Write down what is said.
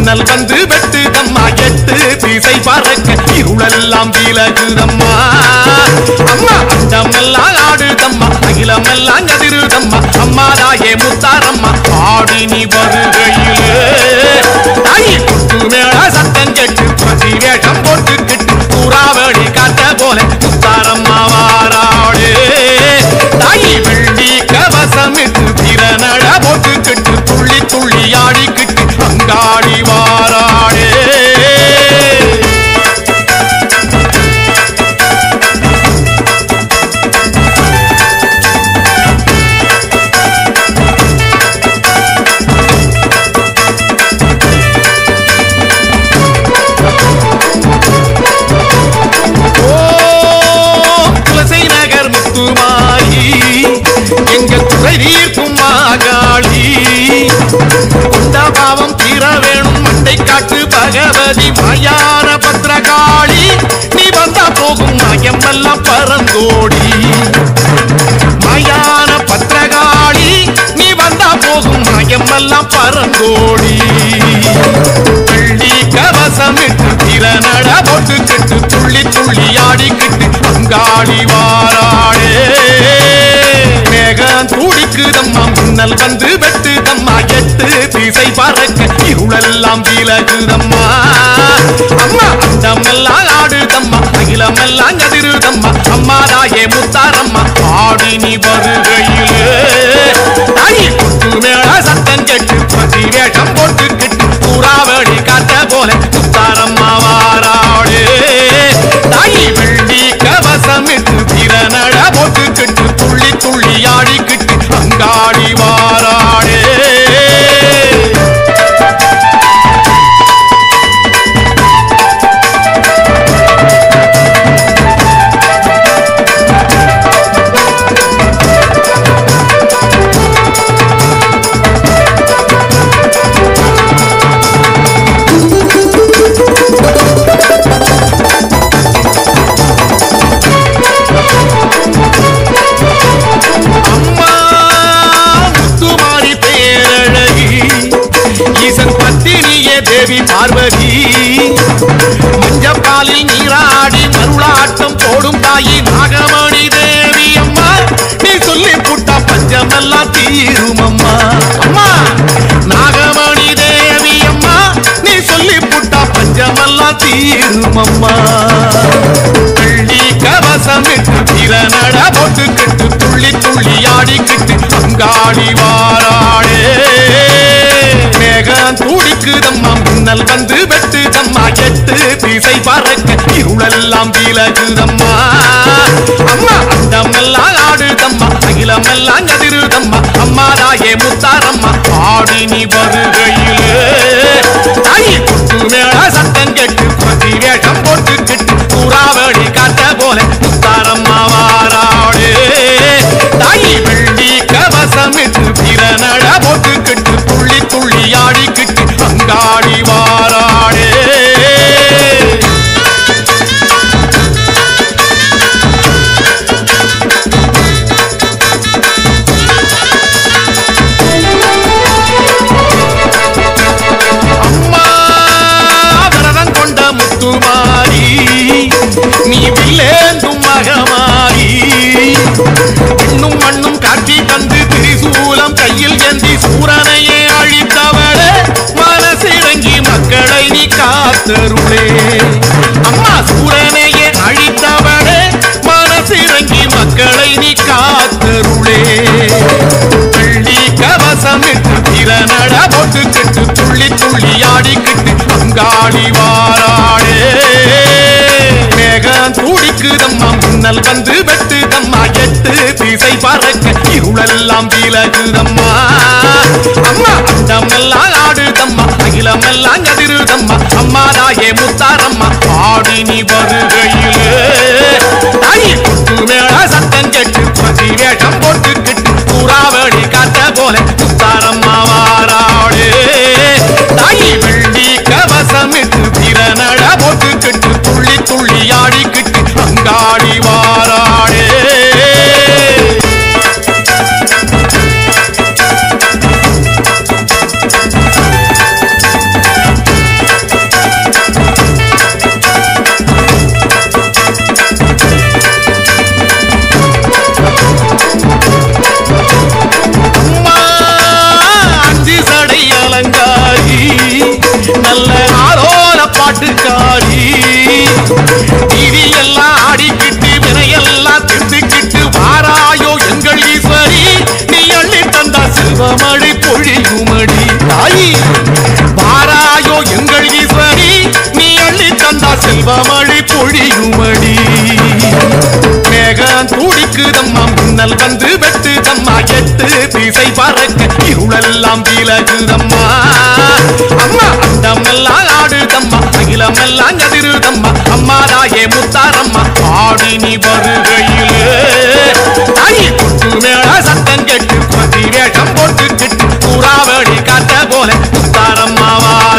மின்னல் வந்து வெட்டுதம்மா எட்டு திசை பறக்க இருளெல்லாம் விலகுதம்மா அம்மா அண்டமெல்லாம் ஆடுதம்மா அகிலமெல்லாம் கதிருதம்மா அம்மா தாயே முத்தாரம்மா ஆடி நீ வருகையிலே தாயி குத்து மேல சத்தம் கேட்டு பசி வேஷம் போட்டுக்கிட்டு புறாவடி காட்ட போல முத்தாரம்மா வாராளே தாயி வெள்ளி கவசமிட்டு திறனட போட்டுக்கிட்டு துள்ளி துள்ளி ஆடிக்கிட்டு அங்காடி வாராளே ஓம் துளசி நகர் முத்துமாரி எங்க துறை தீர்க்கும் மாகாளி கொண்ட பாவம் தீர வேணும் மண்டை காட்டு பகவதி மாயான பத்திரகாளி நீ வந்தா போகும் மயமெல்லாம் பரந்தோடி மாயான பத்திரகாளி நீ வந்தா போகும் மயமெல்லாம் பரந்தோடி வெள்ளி கவசமிட்டு திறனட போட்டுக்கிட்டு துள்ளி துள்ளி ஆடிக்கிட்டு அங்காளி வாராளே மேகம் துடிக்குதம்மா மின்னல் வந்து வெட்டுதம்மா எட்டு திசை பறக்க இருளெல்லாம் விலகுதம்மா அம்மா அண்டமெல்லாம் ஆடுதம்மா அகிலமெல்லாம் கதிருதம்மா அம்மா தாயே முத்தாரம்மா ஆடி நீ வருகையிலே தாயி குத்து மேல சத்தம் கேட்டு பசி வேஷம் போட்டுக்கிட்டு புறாவடி காட்ட போல முத்தாரம்மா வாராளே தாயி வெள்ளி கவசமிட்டு திறனட போட்டுக்கிட்டு துள்ளி துள்ளி ஆடிக்கிட்டு அங்காடி வாராளே அம்மா முத்துமாரி பேரழகி ஈசன் பத்தினியே தேவி பார்வதி மஞ்சப்பாலில் நீராடி மருளாட்டம் போடும் தாயி நாகமணி தேவி அம்மா நீ சொல்லி புட்டா பஞ்சமெல்லாம் தீரும் அம்மா அம்மா நாகமணி தேவி அம்மா நீ சொல்லி புட்டா பஞ்சமெல்லாம் தீரும் அம்மா வெள்ளி கவசமிட்டு திறனட போட்டுக்கிட்டு துள்ளி துள்ளி ஆடிக்கிட்டு அங்காடி வாராளே மேகம் துடிக்குதம்மா மின்னல் வந்து வெட்டுதம்மா எட்டு திசை பறக்க இருளெல்லாம் விலகுதம்மா அம்மா அண்டமெல்லாம் ஆடுதம்மா அகிலமெல்லாம் கதிருதம்மா அம்மா தாயே முத்தாரம்மா ஆடி நீ வருகையிலே தாயி குத்து மேல சத்தம் கேட்டு பசி வேஷம் போட்டுக்கிட்டு புறாவடி காட்ட போல முத்தாரம்மா வாராளே தாயி வெள்ளி கவசமிட்டு திறனட போட்டுக்கிட்டு துள்ளி துள்ளி ஆடிக்கிட்டு அங்காடி வாராளே அம்மா விரதம் கொண்ட முத்துமாரி நீ வில்லேந்தும் மகமாரி பெண்ணும் மண்ணும் காட்சி தந்து திரிசூலம் கையில் ஏந்தி சூரனையே அழித்தவளே மனசிறங்கி மக்களை நீ காத்தருளே அம்மா சூரனையே அழித்தவளே மனசிறங்கி மக்களை நீ காத்தருளே வெள்ளி கவசமிட்டு திறனட போட்டுக்கிட்டு துள்ளி துள்ளி ஆடிக்கிட்டு அங்காடி வாராளே மேகம் துடிக்குதம்மா மின்னல் வந்து வெட்டுதம்மா எட்டு திசை பறக்க இருளெல்லாம் விலகுதம்மா அம்மா அண்டமெல்லாம் ஆடுதம்மா அகிலமெல்லாம் கதிருதம்மா அம்மா தாயே முத்தாரம்மா ஆடி நீ வருகையிலே தாயி குத்து மேல சத்தம் கேட்டு பசி வேஷம் போட்டுக்கிட்டு புறாவடி காட்ட போல முத்தாரம்மா வாராளே தாயி வெள்ளி கவசமிட்டு திறனட போட்டுக்கிட்டு துள்ளி துள்ளி ஆடிக்கிட்டு அங்காடி வாராளே ஆலோல பாட்டுக்காரி டிவி எல்லாம் ஆடிக்கிட்டு வினையெல்லாம் திட்டுக்கிட்டு வாராயோ எங்கள் ஈஸ்வரி நீ அள்ளி தந்தா செல்வமழை பொழியுமடி தாயி வாராயோ எங்கள் ஈஸ்வரி நீ அள்ளி தந்தா செல்வமழை பொழியுமடி மேகம் துடிக்குதம்மா மின்னல் வந்து வெட்டுதம்மா எட்டு திசை பறக்க இருளெல்லாம் விலகுதம்மா அம்மா அண்டம் எல்லாம் ஆடுதம்மா அகிலம் எல்லாம் கதிருதம்மா அம்மா தாயே முத்தாரம்மா ஆடி நீ வருகையிலே தாயி கொட்டு மேல சத்தம் கேட்டு பதி வேஷம் போட்டுக்கிட்டு சூறாவளி காத்த போல முத்தாரம்மா வாரா